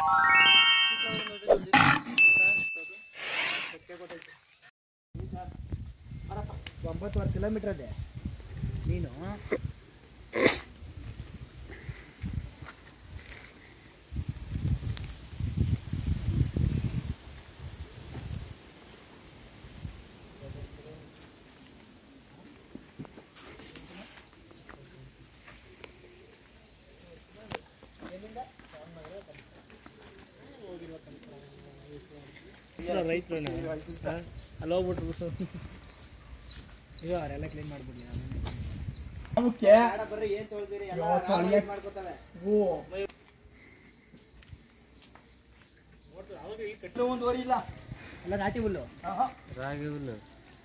ಒಂಬತ್ತುವರೆ ಕಿಲೋಮೀಟರ್ ಇದೆ ನೀನು ರೈತರು ಅಲ್ಲಿ ಹೋಗ್ಬಿಟ್ರು ಅಯ್ಯೋ ಅವರೆಲ್ಲ ಕ್ಲೀನ್ ಮಾಡ್ಬಿಡಿ ಅವಕ್ಕೆ ಬರ್ರಿ ಏನ್ ತೊಳ್ದಿರಿ ಎಲ್ಲ ಅಳಿಯ- ಮಾಡ್ಕೋತಾವೆ ಓ ಇದು ಒಂದೂವರೆ ಇಲ್ಲ ಎಲ್ಲ ನಾಟಿ ಹುಲ್ಲು ಆಹಾ. ರಾಗಿ ಹುಲ್ಲು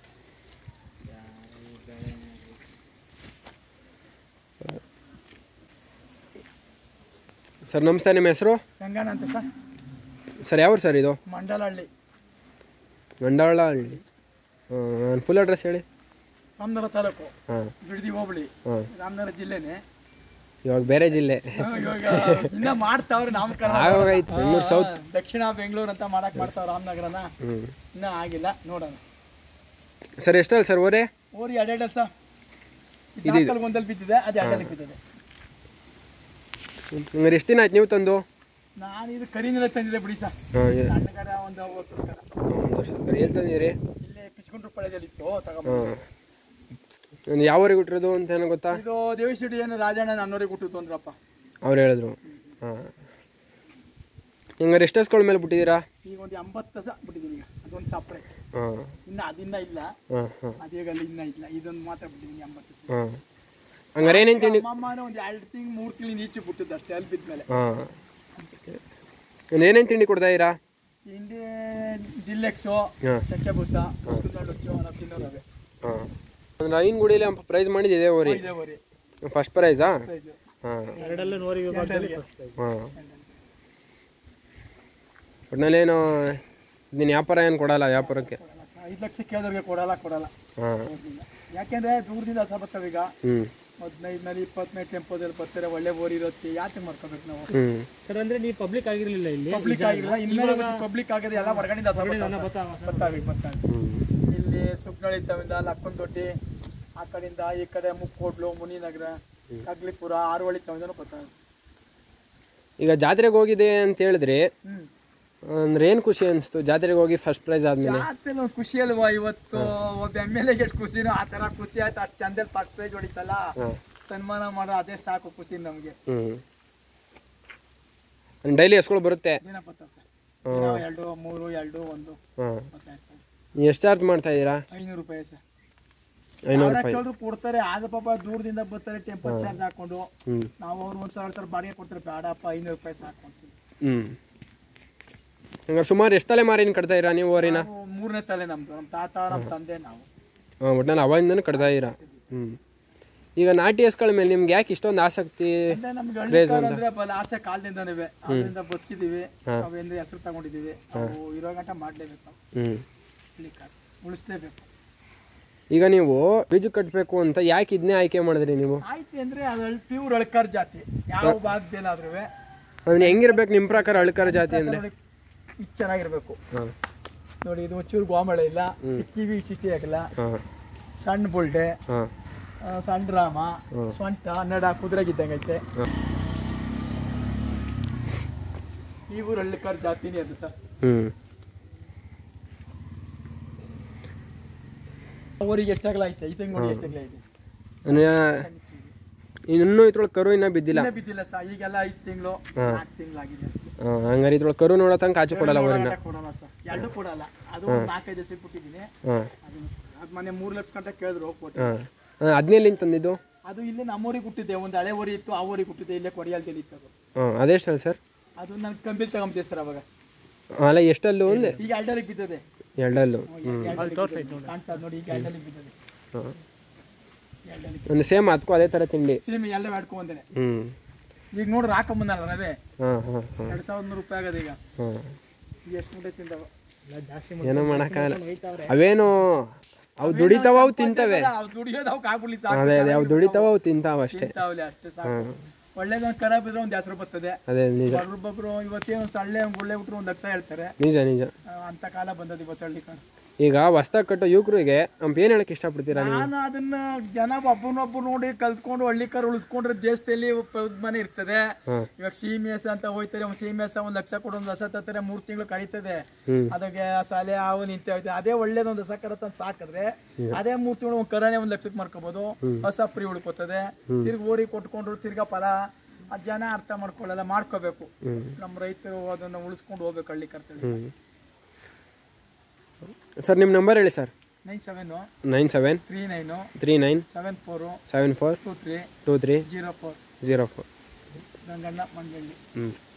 ಸರ್ ನಮಸ್ತೆ ನಿಮ್ಮ ಹೆಸರು ಗಂಗಣ್ಣ ಅಂತ ಸರ್ ಸರ್ ಯಾವ ಸರ್ ಇದು ಮಂಡಲಹಳ್ಳಿ ಗಂಡಾಳ ಹಳ್ಳಿ ನನ್ನ ಫುಲ್ ಅಡ್ರೆಸ್ ಹೇಳಿ ರಾಮನಗರ ತಾಲೂಕು ಹಾಂ ಬಿಡದಿ ಹೋಬಳಿ ಹಾಂ ರಾಮನಗರ ಜಿಲ್ಲೆನೆ ಇವಾಗ ಬೇರೆ ಜಿಲ್ಲೆ ಹಾ, ಇವಾಗ ಇನ್ನ ಮಾಡ್ತಾವ್ರೆ ನಾಮಕರಣ ಆಗೋಗೈತೆ ಬೆಂಗಳೂರು ಸೌತ್ ಹಾ, ದಕ್ಷಿಣ ಬೆಂಗಳೂರು ಅಂತ ಮಾಡಕ್ ಮಾಡ್ತಾವ ರಾಮನಗರನ ಹ್ಞೂ ಇನ್ನ ಆಗಿಲ್ಲ ನೋಡೋಣ ಸರ್ ಎಷ್ಟಲ್ಲ ಸರ್ ಓರೆ ಓರಿ ಎರಡೆರಡು ಸರ್ ಇದು- ನಾಲ್ಕಲ್ಲಿ ಒಂದಲ್ಲಿ ಬಿದ್ದಿದೆ ಅದು ಎರಡಲ್ಲಿ ಬಿದ್ದಿದೆ ಹಂಗಾರೆ ಎಷ್ಟು ದಿನ ಆಯ್ತು ನೀವು ತಂದು ನಾನು ಇದು ಕರಿನೆಲ್ಲ ತಂದಿದ್ದೆ ಬಿಡಿ ಸರ್ ಹಾಂ ಸಣ್ಣ ಕರ ಒಂದು ಅವತ್ತು ಕರ ಒಂದು ವರ್ಷದ ಕರೆ ಎಲ್ಲಿ ತಂದಿರಿ ಇಲ್ಲೇ ಪಿಚ್ಕೊಂಡ್ರು ಪಳೆದಲ್ಲಿ ಇತ್ತು ತಗೊಂಡು ಹಾಂ ಒಂದು ಯಾವ ಊರಿಗೆ ಹುಟ್ಟಿರೋದು ಅಂತ ಏನೋ ಗೊತ್ತಾ ಇದು ದೇವಸ್ಥಿಡಿ ಏನು ರಾಜಣ್ಣ ನನ್ನೂರಿಗೆ ಹುಟ್ಟಿತು ಅಂದ್ರಪ್ಪ ಅವ್ರು ಹೇಳಿದ್ರು ಹಾಂ ಹಂಗಾರೆ ಎಷ್ಟು ಹಸ್ಗಳ ಮೇಲೆ ಬಿಟ್ಟಿದ್ದೀರಾ ಈಗ ಒಂದು ಎಂಬತ್ತು ಸಹ ಬಿಟ್ಟಿದ್ದೀನಿ ಈಗ ಅದೊಂದು ಸಪ್ರೆ ಹಾಂ ಇನ್ನು ಅದಿನ್ನ ಇಲ್ಲ ಹಾಂ ಹಾಂ ಅದೇಗ ಅಲ್ಲಿ ಇನ್ನ ಇಲ್ಲ ಇದೊಂದು ಮಾತ್ರ ಬಿಟ್ಟಿದ್ದೀನಿ ಎಂಬತ್ತು ಸಹ ಹಾಂ ಹಂಗಾರೆ ಏನೇನು ತಿಂಡಿ ಅಮ್ಮನ ಒಂದು ಎರಡು ತಿಂಗ್ ಮೂರು ತಿಂಗಳು ಈಚೆ ಬಿಟ್ಟಿದ್ದು ಅಷ್ಟೇ ಅಲ್ಲಿ ಬಿದ್ಮೇಲೆ ಹಾಂ ಏನೇನು ತಿಂಡಿ ಕೊಡ್ತಾ ಇದ್ದೀರಾ ತಿಂಡಿ ಡಿಲ್ಲೆಕ್ಸು ಹಾಂ ಚಕ್ಕೆ ಬೂಸ ಕುಸ್ಕುಂದೊಚ್ಚು ನಾವು ತಿನ್ನೋರವೆ ಹಾಂ ಒಂದು ಐನ್ ಗುಡಿಲಿ ಪ್ರೈಸ್ ಮಾಡಿದ್ದೆ ಓರಿ ಇದೆ ಓರಿ ಫಸ್ಟ್ ಪ್ರೈಸಾ ಇದು ಹಾಂ ಎರಡಲ್ಲೂ ನೋರಿ ಹಾಂ ಒಟ್ನಲ್ಲೇನು ನೀನು ವ್ಯಾಪಾರ ಏನು ಕೊಡಲ್ಲ ವ್ಯಾಪಾರಕ್ಕೆ ಐದು ಲಕ್ಷ ಕೇಳಿದವ್ರಿಗೆ ಕೊಡಲ್ಲ ಕೊಡಲ್ಲ ಹಾಂ ಕೊಡ್ಲಿಲ್ಲ. ಯಾಕೆಂದ್ರೆ ದೂರದಿಂದ ಹಸ ಬರ್ತಾವೀಗ ಹ್ಞೂ ಹದಿನೈದು ಮೇಲೆ ಇಪ್ಪತ್ತನೇ ಟೆಂಪೋದಲ್ಲಿ ಬರ್ತಾರೆ ಒಳ್ಳೆ ಓರಿ ಇರುತ್ತೆ ಯಾಕೆ ಮಾಡ್ಕೋಬೇಕು ನಾವು ಹ್ಞೂ ಸರ್ ಅಂದ್ರೆ ನೀವು ಪಬ್ಲಿಕ್ ಆಗಿರ್ಲಿಲ್ಲ ಇಲ್ಲಿ ಪಬ್ಲಿಕ್ ಆಗಿಲ್ಲ ಇನ್ಮೇಲೆ ಪಬ್ಲಿಕ್ ಆಗಿದೆ ಎಲ್ಲ ಹೊರಗಡೆಯಿಂದ ಹಸ ಬರ್ತಾವೆ. ಬರ್ತಾವೆ ಬರ್ತಾವೆ ಹ್ಞೂ ಇಲ್ಲಿ ಸುಕ್ನಳ್ಳಿ ತವಿಂದ ಲಕ್ಕನ್ ದೊಡ್ಡಿ ಆ ಕಡೆಯಿಂದ ಈ ಕಡೆ ಮುಕ್ಕೋಡ್ಲು ಮುನಿನಗರ ಕಗ್ಲಿಪುರ ಆರುವಳಿ ತವಿಂದನೂ ಬರ್ತಾವೆ ಈಗ ಜಾತ್ರೆಗೆ ಹೋಗಿದೆ ಅಂತ ಹೇಳಿದ್ರಿ ಹ್ಮ್ ಅಂದ್ರೆ ಏನು ಖುಷಿ ಅನಿಸ್ತು ಜಾತ್ರೆಗೆ ಹೋಗಿ ಫಸ್ಟ್ ಪ್ರೈಸ್ ಆದಮೇಲೆ ಜಾತ್ರೆ ಒಂದು ಖುಷಿ ಅಲ್ವಾ ಇವತ್ತು ಒಬ್ಬ ಎಮ್ ಎಲ್ ಎಗೆ ಎಷ್ಟು ಖುಷಿನೋ ಆ ತರ ಖುಷಿ ಆಯ್ತು ಅಷ್ಟು ಚಂದಲ್ಲಿ ಫಸ್ಟ್ ಪ್ರೈಜ್ ಹೊಡಿತಲ್ಲ ಹಾಂ ಸನ್ಮಾನ ಮಾಡೋ ಅದೇ ಸಾಕು ಖುಷಿ ನಮಗೆ ಹ್ಞೂ ಡೈಲಿ ಎಸ್ಗಳು ಬರುತ್ತೆ ದಿನ ಬರ್ತಾವೆ ಸರ್ ದಿನ ಎರಡು ಮೂರು ಎರಡು ಒಂದು ಹಾಂ ಬರ್ತಾ ಇರ್ತವೆ ನೀವು ಎಷ್ಟು ಚಾರ್ಜ್ ಮಾಡ್ತಾ ಇದ್ದೀರಾ ಐನೂರು ರೂಪಾಯಿ ಸರ್ ಐನೂರು ಸಾವಿರ ರೂಪಾಯಿ ಕೇಳಿದ್ರು ಕೊಡ್ತಾರೆ ಆದ ಪಾಪ ದೂರದಿಂದ ಬರ್ತಾರೆ ಟೆಂಪಲ್ ಚಾರ್ಜ್ ಹಾಕೊಂಡು ಹ್ಞೂ ನಾವು ಅವ್ರು ಒಂದು ಸಾವಿರ ಸಾವಿರ ಬಾಡಿಗೆ ಕೊಡ್ತಾರೆ ಬೇಡಪ್ಪ ಐನೂರು ರೂಪಾಯಿ ಸಾಕು ಅಂತೀವಿ ಹ್ಞೂ ಹಂಗಾರೆ ಸುಮಾರು ಎಷ್ಟು ತಲೆ ಮಾರಿನ ಕಟ್ತಾ ಇರಾ ನೀವು ಓರಿನ ನಾವು ಮೂರನೇ ತಲೆ ನಮ್ದು ನಮ್ಮ ತಾತ ನಮ್ಮ ತಂದೆ ನಾವು ಹಾಂ ಒಟ್ನಲ್ಲಿ ಅವಾಗಿಂದನೂ ಕಟ್ತಾ ಇದ್ದೀರಾ ಹ್ಞೂ ಈಗ ನಾಟಿ ಎಸ್ಗಳ ಮೇಲೆ ನಿಮ್ಗೆ ಯಾಕೆ ಇಷ್ಟೊಂದು ಆಸಕ್ತಿ ಅಂದ್ರೆ ನಮ್ಗೆ ಹಳ್ಳಿಕಾರ್ ಅಂದ್ರೆ ಬಲ ಆಸೆ ಕಾಲದಿಂದನೂ ಅದರಿಂದ ಬದುಕಿದೀವಿ ಅವೆಂದ್ರೆ ಹೆಸರು ತಗೊಂಡಿದೀವಿ ಅವು ಇರೋ ಗಂಟ ಮಾಡ್ಲೇಬೇಕು ನಾವು ಹ್ಞೂ ಹಳ್ಳಿಕಾರ್ ಉಳಿಸ್ಲೇಬೇಕು ಈಗ ನೀವು ಬೀಜ ಕಟ್ಟಬೇಕು ಅಂತ ಯಾಕೆ ಇದನ್ನೇ ಆಯ್ಕೆ ಮಾಡಿದ್ರಿ ನೀವು ಆಯ್ತು ಅಂದ್ರೆ ಅದು ಪ್ಯೂರ್ ಅಳ್ಕಾರ್ ಜಾತಿ ಯಾವ ಭಾಗದಲ್ಲಾದ್ರೂ ಅದನ್ನ ಹೆಂಗಿರ್ಬೇಕು ನಿಮ್ಮ ಪ್ರಕಾರ ಅಳ್ಕಾರ ಜಾತಿ ಅಂದರೆ ನೋಡಿ ಇದು ಚೆನ್ನಾಗಿರ್ಬೇಕು ಹಾಂ ನೋಡಿ ಇದು ಒಂಚೂರು ಗೋಮಳೆ ಇಲ್ಲ ಕಿವಿ ಚಿಟಿ ಆಗಿಲ್ಲ ಹಾಂ ಸಣ್ಣ ಬುಲ್ಡೆ ಹಾಂ ಆ, ಸಣ್ಣ ರಾಮ ಸೊಂಟ ನಡ ಕುದುರೆಗಿದ್ದಂಗೈತೆ ಈ ಊರು ಹಳ್ಳಿಕಾರ್ ಜಾತಿನೇ ಅದು ಸರ್ ಹ್ಞೂ ಊರಿಗೆ ಎಷ್ಟಾಗಲ ಐತೆ ಈ ತಿಂಗ್ ನೋಡಿ ಎಷ್ಟಾಗಲ ಐತೆ ಅಂದ್ರೆ ಇನ್ನೂ ಇದ್ರೊಳಗೆ ಕರು ಇನ್ನೂ ಬಿದ್ದಿಲ್ಲ ಇನ್ನ ಬಿದ್ದಿಲ್ಲ ಸರ್ ಈಗೆಲ್ಲ ಐದು ತಿಂಗಳು ನಾಲ್ಕು ತಿಂಗಳಾಗಿದೆ ಹಾಂ ಹಂಗಾರೆ ಇದ್ರೊಳಗೆ ಕರು ನೋಡೋ ತನಕ ಆಚೆ ಕೊಡಲ್ಲ ಊರಿನ ಒಳಗಡೆ ಕೊಡಲ್ಲ ಸರ್ ಎರಡು ಕೊಡಲ್ಲ ಅದು ಒಂದು ನಾಲ್ಕೈದು ದಿವಸ ಬಿಟ್ಟಿದ್ದೀನಿ ಹಾಂ ಅದನ್ನು ಅದು ಮೊನ್ನೆ ಮೂರು ಲಕ್ಷ ಗಂಟೆ ಕೇಳಿದ್ರು ಕೊಟ್ಟು ಹಾಂ ಅದನ್ನೆಲ್ಲಿಂದ ತಂದಿದ್ದು ಅದು ಇಲ್ಲೇ ನಮ್ಮೂರಿಗೆ ಹುಟ್ಟಿದ್ದೆ ಒಂದು ಹಳೆ ಊರಿ ಇತ್ತು ಆ ಊರಿಗೆ ಹುಟ್ಟಿದ್ದೆ ಇಲ್ಲೇ ಕೊಡಿಯಾಲ್ದಲ್ಲಿ ಇತ್ತು ಅದು ಹಾಂ ಅದೆಷ್ಟಲ್ಲ ಸರ್ ಅದು ನಾನು ಕಂಬಿಲ್ ತಗೊಂಬಿದ್ದೆ ಸರ್ ಅವಾಗ ಅಲ್ಲ ಎಷ್ಟಲ್ಲೂ ಒಂದೇ ಈಗ ಎರಡರಿಗೆ ಬಿದ್ದದೆ ಎರಡಲ್ಲೂ ಕಾಣ್ತಾ ನೋಡಿ ಈಗ ಎರಡರಿಗೆ ಬಿದ್ದದೆ ಹಾಂ ಎರಡರಿಗೆ ಒಂದು ಸೇಮ್ ಅದಕ್ಕೂ ಅದೇ ಥರ ತಿಂಡಿ ಸಿನಿಮಾ ಎಲ್ಲ ಮಾಡ್ಕೊಂಬಂದೇನೆ ಹ್ಞೂ ಈಗ ನೋಡ್ರಿ ಹಾಕೊಂಬಂದಲ್ಲ ರವೆ ಹಾಂ ಹಾಂ ಹಾಂ ಎರಡು ಸಾವಿರದ ನೂರು ರೂಪಾಯಿ ಆಗದ ಈಗ ಹಾಂ ಈಗ ಎಷ್ಟು ಮುಟ್ಟೆ ತಿಂದವ ಜಾಸ್ತಿ ಏನೋ ಮಾಡೋಕ್ಕಾಗಲ್ಲ ಅವೇನು ಅವು ದುಡಿತಾವ ಅವು ತಿಂತವೆ ಅವು ದುಡಿಯೋದು ಅವ್ಕೆ ಆಗ್ಬಿಡ್ಲಿ ಸಾಕು ಅದೇ ಅದೇ ಅವು ದುಡಿತಾವ ಅವು ತಿಂತಾವ ಅಷ್ಟೇ ತಿಂತಾವಲೆ ಅಷ್ಟೇ ಸಾಕು ಒಳ್ಳೇದೊಂದು ಖರಾಬ್ ಇದ್ರೆ ಒಂದು ಹೆಸರು ಬರ್ತದೆ ಅದೇ ನಿಜ ಒಬ್ಬೊಬ್ರು ಇವತ್ತೇನು ಸೊಳ್ಳೆ ಒಂದು ಗುಳ್ಳೆ ಬಿಟ್ರು ಒಂದು ಲಕ್ಷ ಹೇಳ್ತಾರೆ ನಿಜ ನಿಜ ಆ, ಅಂತ ಕಾಲ ಬಂದದ್ದು ಇವತ್ತು ಹಳ್ಳಿ ಕಾಲ ಈಗ ಹೊಸ್ದಾಗಿ ಕಟ್ಟೋ ಯುವಕರಿಗೆ ನಮ್ಗೆ ಏನು ಹೇಳಕ್ಕೆ ಇಷ್ಟಪಡ್ತೀರಾ ನೀವು ನಾನು ಅದನ್ನ ಜನ ಒಬ್ಬನೊಬ್ಬ ನೋಡಿ ಕಲ್ತ್ಕೊಂಡು ಹಳ್ಳಿ ಕಾರ್ ಉಳಿಸ್ಕೊಂಡ್ರೆ ದೇಶದಲ್ಲಿ ಮನೆ ಇರ್ತದೆ ಹಾಂ ಇವಾಗ ಸೀಮೆಸ್ ಅಂತ ಹೋಯ್ತಾರೆ ಅವ್ನು ಸೀಮೆಸ್ ಒಂದ್ ಲಕ್ಷ ಕೊಡು ಒಂದು ಹಸ ತತ್ತಾರೆ ಮೂರ್ ತಿಂಗಳು ಕಳೀತದೆ ಹ್ಮ್. ಅದಕ್ಕೆ ಸಾಲೆ ಹಾವು ನಿಂತೆ ಹೋಯ್ತದೆ ಅದೇ ಒಳ್ಳೇದೊಂದು ಹಸ ಕರ ತಂದು ಸಾಕಿದ್ರೆ ಅದೇ ಮೂರ್ ತಿಂಗಳು ಒಂದ್ ಕರನೆ ಒಂದ್ ಲಕ್ಷಕ್ಕೆ ಮಾರ್ಕೋಬಹುದು ಹಸ ಫ್ರೀ ಉಳ್ಕೋತದೆ ತಿರ್ಗಿ ಓರಿ ಕೊಟ್ಕೊಂಡ್ರು ತಿರ್ಗಾ ಫಲ ಆ ಜನ ಅರ್ಥ ಮಾಡ್ಕೊಳ್ಳಲ್ಲ ಮಾಡ್ಕೋಬೇಕು ನಮ್ಮ ರೈತರು ಅದನ್ನ ಉಳಿಸ್ಕೊಂಡು ಹೋಗ್ಬೇಕು ಹಳ್ಳಿ ಕರ್ತಳಿ ಹ್ಞೂ ಸರ್ ನಿಮ್ಮ ನಂಬರ್ ಹೇಳಿ sir nine seven nine seven three nine three nine seven four seven four two three two three zero four zero four Ganganna Mangalli ಹ್ಞೂ